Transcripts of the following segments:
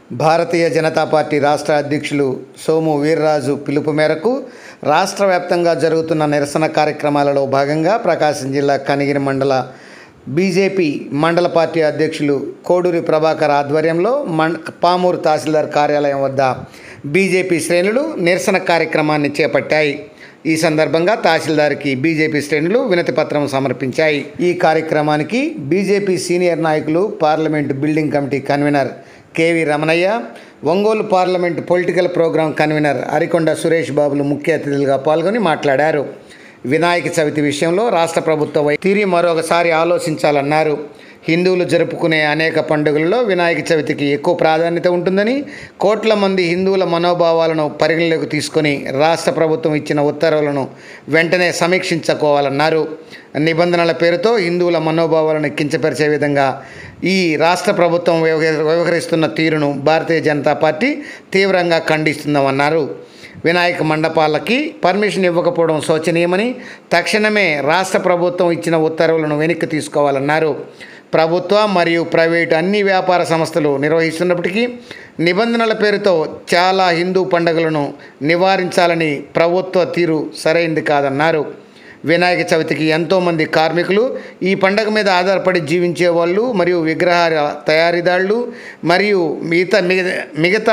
భారతీయ Janata party రాష్ట్ర అధ్యక్షులు సోము వీర్రాజు పిలుపు మేరకు రాష్ట్ర వ్యాప్తంగా జరుగుతున్న నిరసన కార్యక్రమాలలో భాగంగా ప్రకాశం జిల్లా కనిగిరి మండల బీజేపీ మండల పార్టీ అధ్యక్షులు కోడూరి ప్రభాకర్ ఆధ్వర్యంలో మం పామూరు తహసీల్దార్ కార్యాలయం వద్ద బీజేపీ శ్రేణులు నిరసన కార్యక్రమాన్ని చేపట్టాయి ఈ సందర్భంగా తహసీల్దార్కి బీజేపీ శ్రేణులు వినతి పత్రం సమర్పించాయి ఈ కార్యక్రమానికి బీజేపీ సీనియర్ నాయకులు parliament building committee convener K V Ramanaiah Ongole parliament political programme convener Arikonda Suresh బాబులు ముఖ్య అతిథులుగా పాల్గొని మాట్లాడారు వినాయక చవితి విషయంలో రాష్ట్ర ప్రభుత్వ వై- తీరి మరొకసారి ఆలోచించాలన్నారు హిందువులు జరుపుకునే అనేక పండుగలలో వినాయక చవితికి ఎక్కువ ప్రాధాన్యత ఉంటుందని కోట్ల మంది హిందువుల మనోభావాలను పరిగణలోకి తీసుకొని రాష్ట్ర ప్రభుత్వం ఇచ్చిన ఉత్తర్వులను వెంటనే సమీక్షించుకోవాలన్నారు నిబంధనల పేరుతో హిందువుల మనోభావాలను కించపరిచే విధంగా ఈ రాష్ట్ర ప్రభుత్వం వ్యవహ- వ్యవహరిస్తున్న తీరును భారతీయ జనతా పార్టీ తీవ్రంగా ఖండిస్తుందన్నారు వినాయక మండపాలకి పర్మిషన్ ఇవ్వకపోవడం శోచనీయమని తక్షణమే రాష్ట్ర ప్రభుత్వం ఇచ్చిన ఉత్తర్వులను వెనక్కి తీసుకోవాలన్నారు ప్రభుత్వ మరియు ప్రైవేటు అన్ని వ్యాపార సంస్థలు నిర్వహిస్తున్నప్పటికీ నిబంధనల పేరుతో చాలా హిందూ పండుగలను నివారించాలని ప్రభుత్వ తీరు సరైంది కాదన్నారు వినాయక చవితికి ఎంతోమంది కార్మికులు ఈ పండగ మీద ఆధారపడి జీవించే వాళ్ళు మరియు విగ్రహాల తయారీదారులు మరియు మిగతా మిగతా మిగతా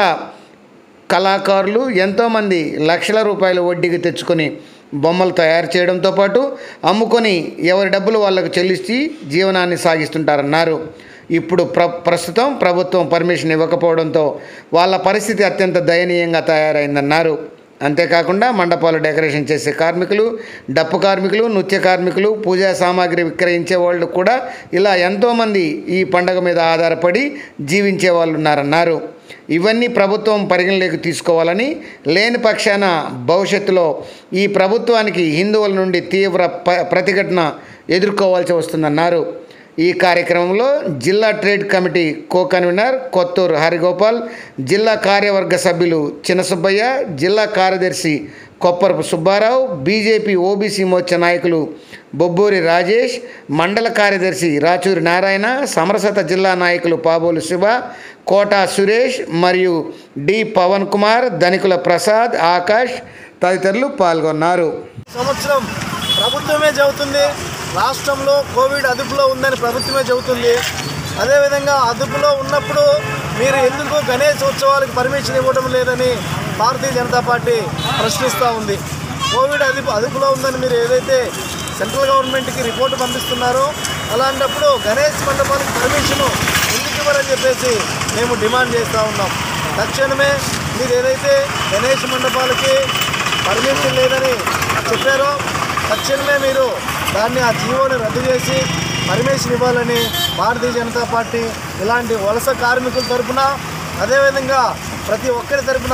కళాకారులు ఎంతోమంది లక్షల రూపాయల వడ్డీకి తెచ్చుకొని బొమ్మలు తయారు చేయడంతో పాటు అమ్ముకొని ఎవరి డబ్బులు వాళ్ళకు చెల్లించి జీవనాన్ని సాగిస్తుంటారన్నారు ఇప్పుడు ప్ర ప్రస్తుతం ప్రభుత్వం పర్మిషన్ ఇవ్వకపోవడంతో వాళ్ళ పరిస్థితి అత్యంత దయనీయంగా తయారైందన్నారు అంతేకాకుండా మండపాలు డెకరేషన్ చేసే కార్మికులు డప్పు కార్మికులు నృత్య కార్మికులు పూజా సామాగ్రి విక్రయించే వాళ్ళు కూడా ఇలా ఎంతోమంది ఈ పండగ మీద ఆధారపడి జీవించే వాళ్ళు ఉన్నారన్నారు ఇవన్నీ ప్రభుత్వం పరిగణలోకి తీసుకోవాలని లేని పక్షాన భవిష్యత్తులో ఈ ప్రభుత్వానికి హిందువుల నుండి తీవ్ర ప ప్రతిఘటన ఎదుర్కోవాల్సి వస్తుందన్నారు ఈ కార్యక్రమంలో జిల్లా trade committee co convener Kothuru Harigopal జిల్లా కార్యవర్గ సభ్యులు చిన్నసుబ్బయ్య జిల్లా కార్యదర్శి కొప్పరపు సుబ్బారావు బీజేపీ ఓబీసీ మోర్చా నాయకులు బొబ్బూరి రాజేష్ మండల కార్యదర్శి రాచూరి నారాయణ సమరసత జిల్లా నాయకులు పాబోలు శివ కోటా సురేష్ మరియు డి పవన్ కుమార్ ధనికుల ప్రసాద్ ఆకాష్ తదితరులు పాల్గొన్నారు సంవత్సరం ప్రభుత్వమే చెబుతుంది రాష్ట్రంలో కోవిడ్ అదుపులో ఉందని ప్రభుత్వమే చెబుతుంది అదేవిధంగా అదుపులో ఉన్నప్పుడు మీరు ఎందుకు గణేష్ ఉత్సవాలకు పర్మిషన్ ఇవ్వడం లేదని భారతీయ జనతా పార్టీ ప్రశ్నిస్తూ ఉంది కోవిడ్ అదుపు అదుపులో ఉందని మీరు ఏదైతే సెంట్రల్ గవర్నమెంట్కి రిపోర్టు పంపిస్తున్నారో అలాంటప్పుడు గణేష్ మండపాలకు పర్మిషన్ ఎందుకు ఇవ్వరని చెప్పేసి మేము డిమాండ్ చేస్తూ ఉన్నాం తక్షణమే మీరు ఏదైతే గణేష్ మండపాలకి పర్మిషన్ లేదని చెప్పారో తక్షణమే మీరు దాన్ని ఆ జీవోని రద్దు చేసి పర్మిషన్ ఇవ్వాలని భారతీయ జనతా పార్టీ ఇలాంటి వలస కార్మికుల తరపున అదేవిధంగా ప్రతి ఒక్కరి తరపున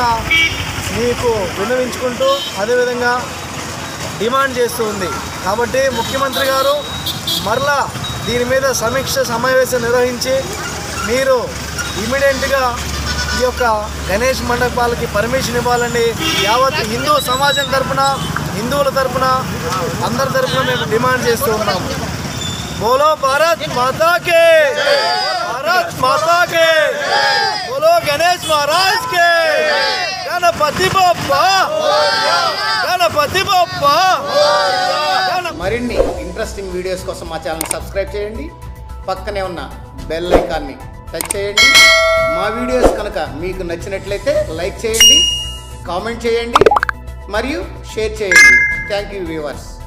మీకు విన్నవించుకుంటూ అదేవిధంగా డిమాండ్ చేస్తూ ఉంది కాబట్టి ముఖ్యమంత్రి గారు మరలా దీని మీద సమీక్ష సమావేశం నిర్వహించి మీరు ఇమీడియట్గా ఈ యొక్క గణేష్ మండపాలకి పర్మిషన్ ఇవ్వాలని యావత్ హిందూ సమాజం తరపున హిందువుల తరపున అందరి తరపున మేము డిమాండ్ చేస్తూ ఉన్నాము బోలో భారత్ మాతా కే భారత్ మాతా కే బోలో గణేష్ మహారాజ్ కే గణపతి బప్ప గణపతి బప్ప గణ- మరిన్ని ఇంట్రెస్టింగ్ వీడియోస్ కోసం మా ఛానల్ సబ్స్క్రైబ్ చేయండి పక్కనే ఉన్న బెల్ ఐకాన్ని టచ్ చేయండి మా వీడియోస్ కనుక మీకు నచ్చినట్లయితే లైక్ చేయండి కామెంట్ చేయండి మరియు షేర్ చేయండి థ్యాంక్ యూ వ్యూవర్స్